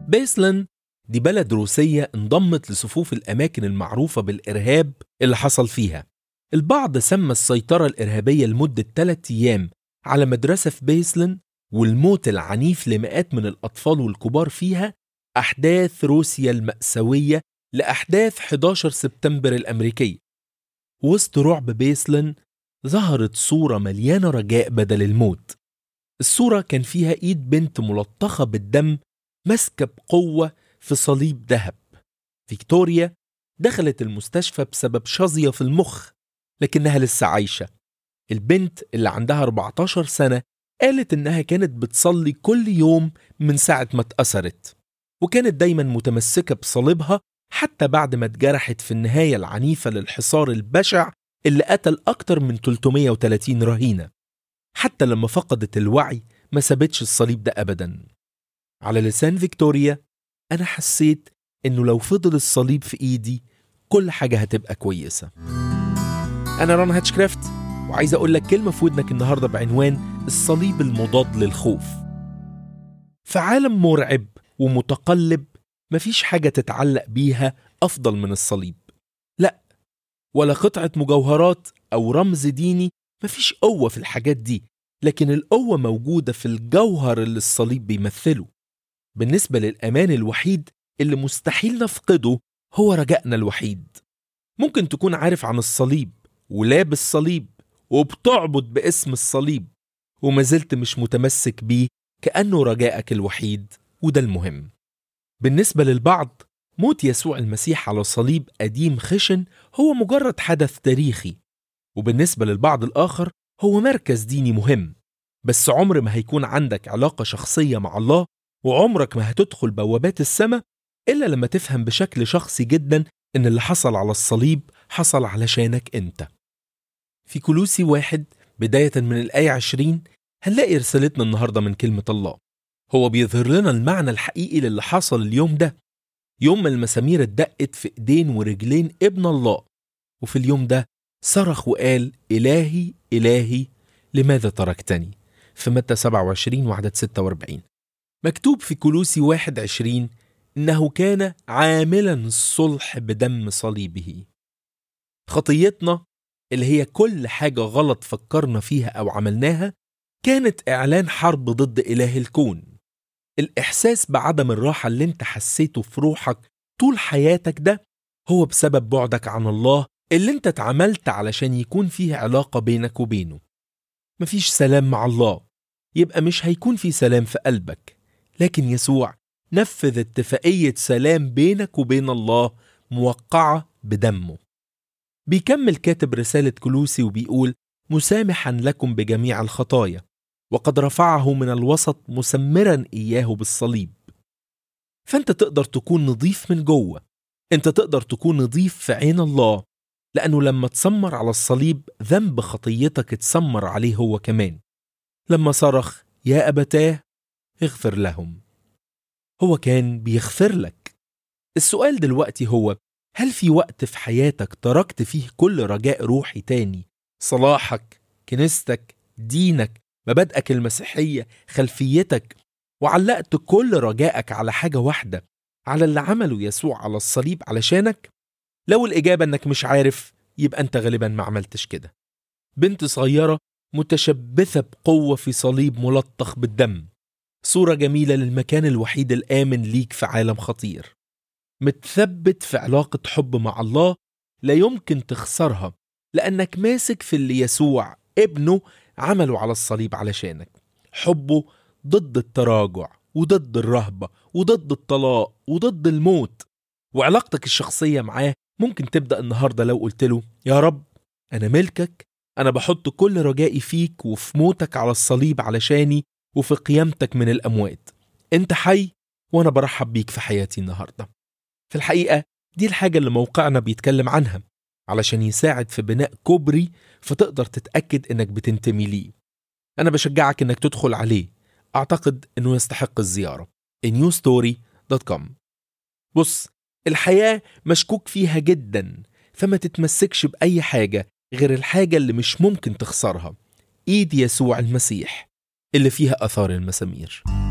بيسلن دي بلد روسية انضمت لصفوف الأماكن المعروفة بالإرهاب اللي حصل فيها البعض سمى السيطرة الإرهابية لمدة ثلاثة أيام على مدرسة في بيسلن والموت العنيف لمئات من الأطفال والكبار فيها أحداث روسيا المأساوية لأحداث 11 سبتمبر الأمريكية وسط رعب بيسلن ظهرت صورة مليانة رجاء بدل الموت الصورة كان فيها إيد بنت ملطخة بالدم ماسكة بقوة في صليب ذهب فيكتوريا دخلت المستشفى بسبب شظية في المخ لكنها لسه عايشة البنت اللي عندها 14 سنة قالت إنها كانت بتصلي كل يوم من ساعة ما اتأثرت وكانت دايما متمسكة بصليبها حتى بعد ما اتجرحت في النهاية العنيفة للحصار البشع اللي قتل أكتر من 330 رهينة حتى لما فقدت الوعي ما سابتش الصليب ده أبدا على لسان فيكتوريا أنا حسيت إنه لو فضل الصليب في إيدي كل حاجة هتبقى كويسة أنا ران هاتشكرافت وعايز أقول لك كلمة في ودنك النهاردة بعنوان الصليب المضاد للخوف في عالم مرعب ومتقلب مفيش حاجة تتعلق بيها أفضل من الصليب لا ولا قطعة مجوهرات أو رمز ديني مفيش قوة في الحاجات دي لكن القوة موجودة في الجوهر اللي الصليب بيمثله بالنسبة للأمان الوحيد اللي مستحيل نفقده هو رجائنا الوحيد ممكن تكون عارف عن الصليب ولابس صليب وبتعبد باسم الصليب وما زلت مش متمسك بيه كأنه رجائك الوحيد وده المهم بالنسبة للبعض موت يسوع المسيح على صليب قديم خشن هو مجرد حدث تاريخي وبالنسبة للبعض الآخر هو مركز ديني مهم بس عمر ما هيكون عندك علاقة شخصية مع الله وعمرك ما هتدخل بوابات السماء إلا لما تفهم بشكل شخصي جدا إن اللي حصل على الصليب حصل علشانك أنت في كلوسي واحد بداية من الآية 20 هنلاقي رسالتنا النهاردة من كلمة الله هو بيظهر لنا المعنى الحقيقي للي حصل اليوم ده يوم ما المسامير اتدقت في ايدين ورجلين ابن الله وفي اليوم ده صرخ وقال إلهي إلهي لماذا تركتني في متى 27 وعدد 46 مكتوب في كلوسي 21 إنه كان عاملا الصلح بدم صليبه خطيتنا اللي هي كل حاجة غلط فكرنا فيها أو عملناها كانت إعلان حرب ضد إله الكون الإحساس بعدم الراحة اللي انت حسيته في روحك طول حياتك ده هو بسبب بعدك عن الله اللي انت اتعملت علشان يكون فيه علاقة بينك وبينه مفيش سلام مع الله يبقى مش هيكون في سلام في قلبك لكن يسوع نفذ اتفاقية سلام بينك وبين الله موقعة بدمه بيكمل كاتب رسالة كلوسي وبيقول مسامحا لكم بجميع الخطايا وقد رفعه من الوسط مسمرا إياه بالصليب فأنت تقدر تكون نظيف من جوه أنت تقدر تكون نظيف في عين الله لأنه لما تسمر على الصليب ذنب خطيتك اتسمر عليه هو كمان لما صرخ يا أبتاه اغفر لهم هو كان بيغفر لك السؤال دلوقتي هو هل في وقت في حياتك تركت فيه كل رجاء روحي تاني صلاحك كنيستك دينك مبادئك المسيحية خلفيتك وعلقت كل رجائك على حاجة واحدة على اللي عمله يسوع على الصليب علشانك لو الإجابة إنك مش عارف يبقى أنت غالبا ما عملتش كده بنت صغيرة متشبثة بقوة في صليب ملطخ بالدم صورة جميلة للمكان الوحيد الآمن ليك في عالم خطير متثبت في علاقة حب مع الله لا يمكن تخسرها لأنك ماسك في اللي يسوع ابنه عمله على الصليب علشانك حبه ضد التراجع وضد الرهبة وضد الطلاق وضد الموت وعلاقتك الشخصية معاه ممكن تبدأ النهاردة لو قلت له يا رب أنا ملكك أنا بحط كل رجائي فيك وفي موتك على الصليب علشاني وفي قيامتك من الأموات أنت حي وأنا برحب بيك في حياتي النهاردة في الحقيقة دي الحاجة اللي موقعنا بيتكلم عنها علشان يساعد في بناء كوبري فتقدر تتأكد إنك بتنتمي ليه أنا بشجعك إنك تدخل عليه أعتقد إنه يستحق الزيارة newstory.com بص الحياة مشكوك فيها جدا فما تتمسكش بأي حاجة غير الحاجة اللي مش ممكن تخسرها إيد يسوع المسيح اللي فيها أثار المسامير